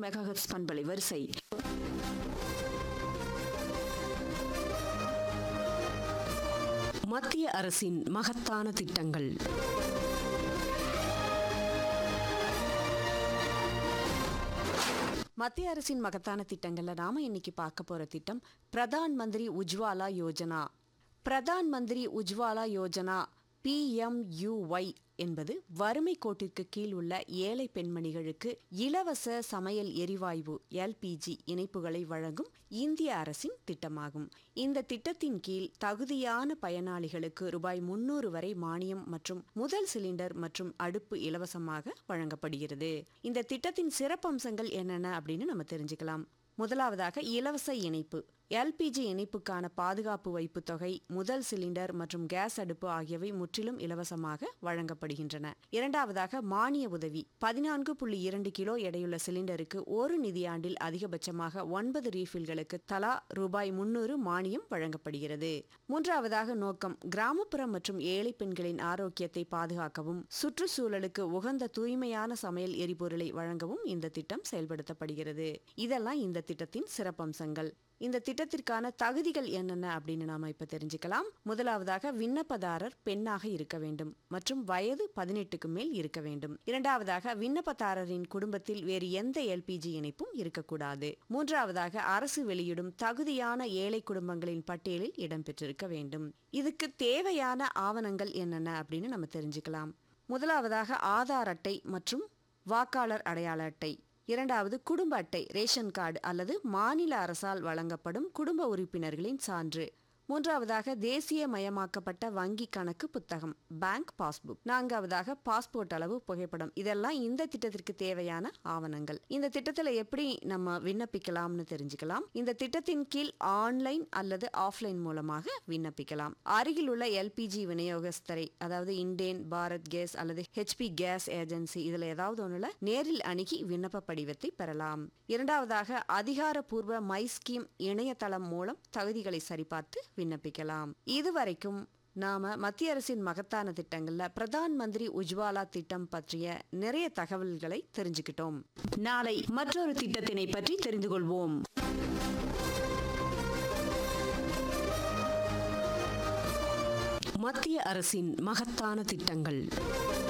megahertz பண்பலை வரிசை மத்திய அரசின் மகத்தான திட்டங்கள் மத்திய அரசின் மகத்தான திட்டங்கள்ல நாம இன்னைக்கு பார்க்க போற திட்டம் பிரதான் மந்திரி உஜ்வாலா யோஜனா பிரதான் மந்திரி உஜ்வாலா யோஜனா பிஎம்யூஒய் என்பது வறுமை கோட்டிற்கு கீழ் உள்ள ஏழை பெண்மணிகளுக்கு இலவச சமையல் எரிவாயு எல்பிஜி இணைப்புகளை வழங்கும் இந்திய அரசின் திட்டமாகும் இந்த திட்டத்தின் கீழ் தகுதியான பயனாளிகளுக்கு ரூபாய் முன்னூறு வரை மானியம் மற்றும் முதல் சிலிண்டர் மற்றும் அடுப்பு இலவசமாக வழங்கப்படுகிறது இந்த திட்டத்தின் சிறப்பம்சங்கள் என்னென்ன அப்படின்னு நம்ம தெரிஞ்சுக்கலாம் முதலாவதாக இலவச இணைப்பு எல்பிஜி இணைப்புக்கான பாதுகாப்பு வைப்பு தொகை முதல் சிலிண்டர் மற்றும் கேஸ் அடுப்பு ஆகியவை முற்றிலும் இலவசமாக வழங்கப்படுகின்றன இரண்டாவதாக மானிய உதவி பதினான்கு புள்ளி இரண்டு கிலோ எடையுள்ள சிலிண்டருக்கு ஒரு நிதியாண்டில் அதிகபட்சமாக ஒன்பது ரீஃபில்களுக்கு தலா ரூபாய் முன்னூறு மானியம் வழங்கப்படுகிறது மூன்றாவதாக நோக்கம் கிராமப்புற மற்றும் ஏழை பெண்களின் ஆரோக்கியத்தை பாதுகாக்கவும் சுற்றுச்சூழலுக்கு உகந்த தூய்மையான சமையல் எரிபொருளை வழங்கவும் இந்த திட்டம் செயல்படுத்தப்படுகிறது இதெல்லாம் இந்த திட்டத்தின் சிறப்பம்சங்கள் இந்த திட்டத்திற்கான தகுதிகள் என்னென்ன அப்படின்னு நாம இப்ப தெரிஞ்சுக்கலாம் முதலாவதாக விண்ணப்பதாரர் பெண்ணாக இருக்க வேண்டும் மற்றும் வயது பதினெட்டுக்கு மேல் இருக்க வேண்டும் இரண்டாவதாக விண்ணப்பதாரரின் குடும்பத்தில் வேறு எந்த எல்பிஜி இணைப்பும் இருக்கக்கூடாது மூன்றாவதாக அரசு வெளியிடும் தகுதியான ஏழை குடும்பங்களின் பட்டியலில் இடம்பெற்றிருக்க வேண்டும் இதுக்கு தேவையான ஆவணங்கள் என்னென்ன அப்படின்னு நம்ம தெரிஞ்சுக்கலாம் முதலாவதாக ஆதார் அட்டை மற்றும் வாக்காளர் அடையாள அட்டை இரண்டாவது குடும்ப அட்டை ரேஷன் கார்டு அல்லது மாநில அரசால் வழங்கப்படும் குடும்ப உறுப்பினர்களின் சான்று மூன்றாவதாக தேசியமயமாக்கப்பட்ட வங்கி கணக்கு புத்தகம் பேங்க் பாஸ்புக் நான்காவதாக பாஸ்போர்ட் அளவு புகைப்படம் இதெல்லாம் இந்த திட்டத்திற்கு தேவையான ஆவணங்கள் இந்த திட்டத்தில் எப்படி நம்ம விண்ணப்பிக்கலாம்னு தெரிஞ்சுக்கலாம் இந்த திட்டத்தின் கீழ் ஆன்லைன் அல்லது ஆஃப்லைன் மூலமாக விண்ணப்பிக்கலாம் அருகில் உள்ள எல்பிஜி விநியோகஸ்தரை அதாவது இண்டேன் பாரத் கேஸ் அல்லது ஹெச்பி கேஸ் ஏஜென்சி இதுல ஏதாவது ஒண்ணுல நேரில் அணுகி விண்ணப்ப படிவத்தை பெறலாம் இரண்டாவதாக அதிகாரப்பூர்வ மை ஸ்கீம் இணையதளம் மூலம் தகுதிகளை சரிபார்த்து விண்ணப்பிக்கலாம் இதுவரைக்கும் நாம மத்திய அரசின் மகத்தான திட்டங்கள்ல பிரதான் மந்திரி உஜ்வாலா திட்டம் பற்றிய நிறைய தகவல்களை தெரிஞ்சுக்கிட்டோம் நாளை மற்றொரு திட்டத்தினை பற்றி தெரிந்து கொள்வோம் மத்திய அரசின் மகத்தான திட்டங்கள்